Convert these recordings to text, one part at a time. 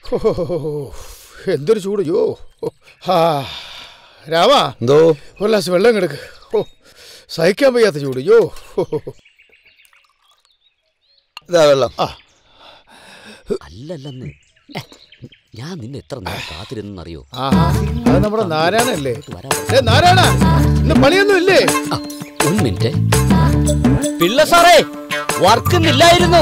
ഹോ, എന്തൊരു ചൂട് യോ ആ രാമാ എന്തോ ഒരു ഗ്ലാസ് വെള്ളം കിടക്ക് ഓ സഹിക്കാൻ വയ്യാത്ത ചൂട് യോ ഹോ, ഹോ, ഹോ. ഇതാ വെള്ളം അല്ലല്ലെന്ന് ഞാൻ നിന്നെ എത്ര നേരം കാത്തിരുന്നറിയോ ആഹാ അത് നമ്മുടെ നാരായണല്ലേ വരാൻ ഏ നാരായണ ഇന്ന് പണിയൊന്നും ഇല്ലേ ആ, ഒരു മിനിറ്റ് പിള്ള സാറേ വർക്കുന്നില്ലായിരുന്നു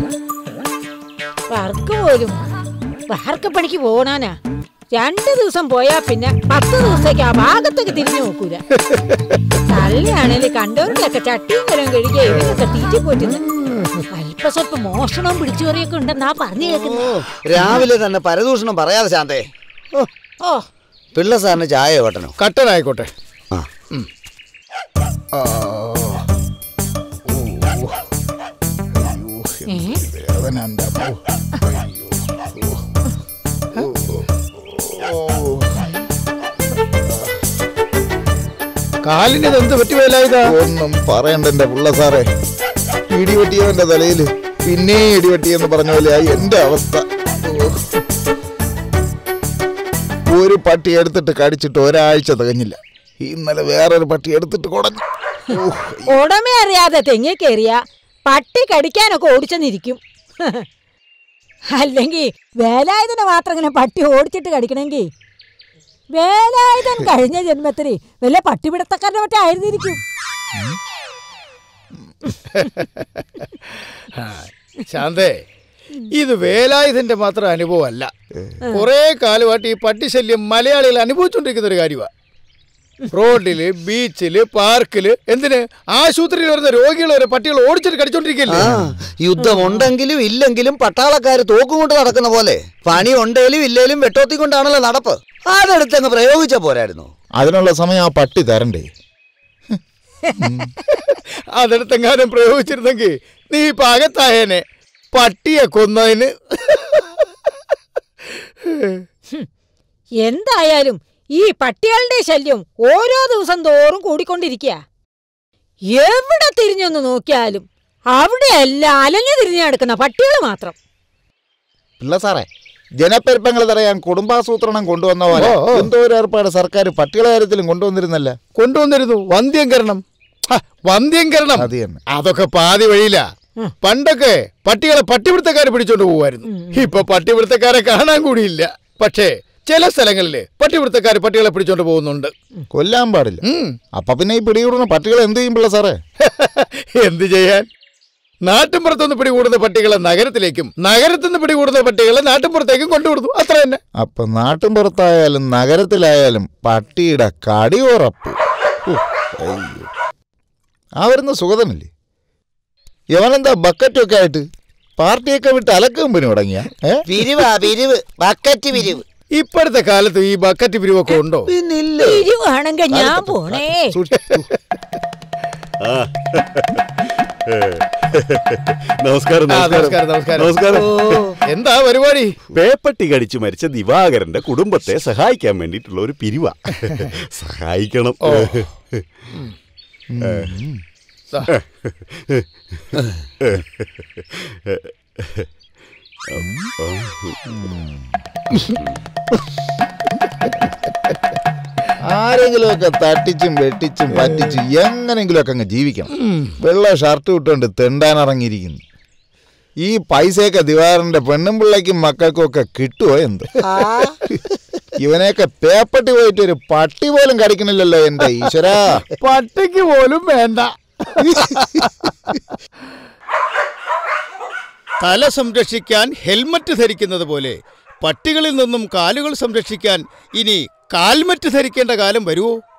വർക്ക് പോലും വാർക്കപ്പണിക്ക് പോണാനാ രണ്ടു ദിവസം പോയാ പിന്നെ പത്ത് ദിവസത്തേക്ക് ആ ഭാഗത്തേക്ക് തിരിഞ്ഞു നോക്കൂല തള്ളിയാണേല് കണ്ടവർക്കൊക്കെ ചട്ടിയും കലം കഴുകിയ ഇവരൊക്കെ തീറ്റി പോറ്റുന്നു അല്പ സ്വല്പം മോഷണവും പിടിച്ചുകറിയൊക്കെ ഉണ്ടെന്നാ പറഞ്ഞു കേൾക്കുന്നു രാവിലെ തന്നെ പരദൂഷണം പറയാതെ ശാന്തേ ഓ, ഓ പിള്ള സാറിന് ചായ ഓട്ടനോ കട്ടനായിക്കോട്ടെ ആ ആ, ഏ വേദന എൻ്റെ അമ്മോ. കാലിന് എന്ത് പറ്റി വേലായുധ ഒന്നും പറയണ്ട എന്റെ പുള്ള സാറേ ഇടിവെട്ടിയവന്റെ തലയില് പിന്നെ ഇടിവെട്ടിയെന്ന് പറഞ്ഞ പോലെയായി എന്റെ അവസ്ഥ ഓ. ഒരു പട്ടി എടുത്തിട്ട് കടിച്ചിട്ട് ഒരാഴ്ച തികഞ്ഞില്ല ഇന്നലെ വേറൊരു പട്ടി എടുത്തിട്ട് കുടഞ്ഞു ഓ, ഉടമ അറിയാതെ തെങ്ങി കയറിയ പട്ടി കടിക്കാനൊക്കെ ഓടിച്ചെന്നിരിക്കും അല്ലെങ്കിൽ വേലായുധനെ മാത്രം ഇങ്ങനെ പട്ടി ഓടിച്ചിട്ട് കടിക്കണമെങ്കിൽ വേലായുധൻ കഴിഞ്ഞ ജന്മത്തിൽ വല്ല പട്ടിപിടുത്തക്കാരനെ മറ്റേ ആയിരുന്നിരിക്കും ശാന്തേ ഇത് വേലായുധന്റെ മാത്രം അനുഭവമല്ല കുറെ കാലമായിട്ട് ഈ പട്ടിശല്യം മലയാളികൾ അനുഭവിച്ചുകൊണ്ടിരിക്കുന്ന ഒരു കാര്യമാണ് റോഡില് ബീച്ചില് പാർക്കില് എന്തിന് ആശുപത്രിയിൽ വരുന്ന രോഗികൾ വരെ പട്ടികൾ ഓടിച്ചിട്ട് കടിച്ചോണ്ടിരിക്കില്ലേ ആ യുദ്ധം ഉണ്ടെങ്കിലും ഇല്ലെങ്കിലും പട്ടാളക്കാര് തോക്കും കൊണ്ട് നടക്കുന്ന പോലെ പണി ഉണ്ടെങ്കിലും ഇല്ലേലും വെട്ടോത്തി കൊണ്ടാണല്ലോ നടപ്പ് അതെടുത്തങ്ങ് പ്രയോഗിച്ച പോരായിരുന്നു അതിനുള്ള സമയം ആ പട്ടി തരണ്ടേ അതെടുത്തെങ്ങാനും പ്രയോഗിച്ചിരുന്നെങ്കിൽ നീ ഇപ്പൊ അകത്തായേനെ പട്ടിയെ കൊന്നതിന് എന്തായാലും ഈ പട്ടികളുടെ ശല്യം ഓരോ ദിവസം തോറും കൂടിക്കൊണ്ടിരിക്കുക എവിടെ തിരിഞ്ഞൊന്ന് നോക്കിയാലും അവിടെയെല്ലാം അലഞ്ഞു തിരിഞ്ഞു നടക്കുന്ന പട്ടികൾ മാത്രം പിള്ള സാറേ ജനപ്പെരുപ്പങ്ങൾ തടയാൻ കുടുംബാസൂത്രണം കൊണ്ടുവന്ന പോലെ ഓ, ഓ. എന്തോ ഒരു ഏർപ്പാട് സർക്കാർ പട്ടികളെ കാര്യത്തിലും കൊണ്ടുവന്നിരുന്നല്ല കൊണ്ടുവന്നിരുന്നു വന്ധ്യംകരണം ഹ, വന്ധ്യംകരണം അത് തന്നെ അതൊക്കെ പാതി വഴിയില്ല ഉം. പണ്ടൊക്കെ പട്ടികളെ പട്ടിപിടുത്തക്കാരെ പിടിച്ചോണ്ട് പോകുമായിരുന്നു ഇപ്പൊ പട്ടിപിടുത്തക്കാരെ കാണാൻ കൂടിയില്ല പക്ഷേ ചില സ്ഥലങ്ങളില് പട്ടിപിടുത്തക്കാര് പട്ടികളെ പിടിച്ചോണ്ട് പോകുന്നുണ്ട് കൊല്ലാൻ പാടില്ല ഉം. അപ്പൊ പിന്നെ ഈ പിടികൂടുന്ന പട്ടികൾ എന്ത് ചെയ്യും പിള്ള സാറേ എന്ത് ചെയ്യാൻ നാട്ടിൻപുറത്തുനിന്ന് പിടികൂടുന്ന പട്ടികളെ നഗരത്തിലേക്കും നഗരത്തിൽ നിന്ന് പിടികൂടുന്ന പട്ടികളെ നാട്ടിൻപുറത്തേക്കും കൊണ്ടുവിടുന്നു അത്ര തന്നെ അപ്പൊ നാട്ടിൻ പുറത്തായാലും നഗരത്തിലായാലും പട്ടിയുടെ കടി ഉറപ്പ് ഉഫ്, അയ്യോ. ആ വരുന്ന സുഗതനല്ലേ യവനെന്താ ബക്കറ്റൊക്കെ ആയിട്ട് പാർട്ടിയൊക്കെ വിട്ട് അലക്കുമ്പന് തുടങ്ങിയ ഏ പിരിവാ പിരിവ് ബക്കറ്റ് പിരിവ് ഇപ്പോഴത്തെ കാലത്ത് ഈ ബക്കറ്റ് പിരിവൊക്കെ ഉണ്ടോ പിന്നില്ലേ ഇരുവാണെങ്കിൽ ഞാൻ പോണേ സൂക്ഷിച്ച്. നമസ്കാരം ആ, നമസ്കാരം നമസ്കാരം നമസ്കാരം എന്താ പരിപാടി പേപ്പട്ടി കടിച്ചു മരിച്ച ദിവാകരന്റെ കുടുംബത്തെ സഹായിക്കാൻ വേണ്ടിയിട്ടുള്ള ഒരു പിരിവ സഹായിക്കണം ഓ. ദാ, ആരെങ്കിലും ഒക്കെ തട്ടിച്ചും വെട്ടിച്ചും പറ്റിച്ചും എങ്ങനെങ്കിലും ഒക്കെ അങ്ങ് ജീവിക്കണം വെള്ള ഷർട്ട് ഇട്ടുകൊണ്ട് തെണ്ടാൻ ഇറങ്ങിയിരിക്കുന്നു ഈ പൈസയൊക്കെ ദിവാറിന്റെ പെണ്ണും പിള്ളയ്ക്കും മക്കൾക്കും ഒക്കെ കിട്ടുമോ എന്ത് ഇവനെയൊക്കെ പേപ്പട്ടി പോയിട്ട് ഒരു പട്ടി പോലും കടിക്കണില്ലല്ലോ എന്റെ ഈശ്വരാ പട്ടിക്ക് പോലും വേണ്ട തല സംരക്ഷിക്കാൻ ഹെൽമറ്റ് ധരിക്കുന്നത് പോലെ പട്ടികളിൽ നിന്നും കാലുകൾ സംരക്ഷിക്കാൻ ഇനി കാൽമറ്റ് ധരിക്കേണ്ട കാലം വരുമോ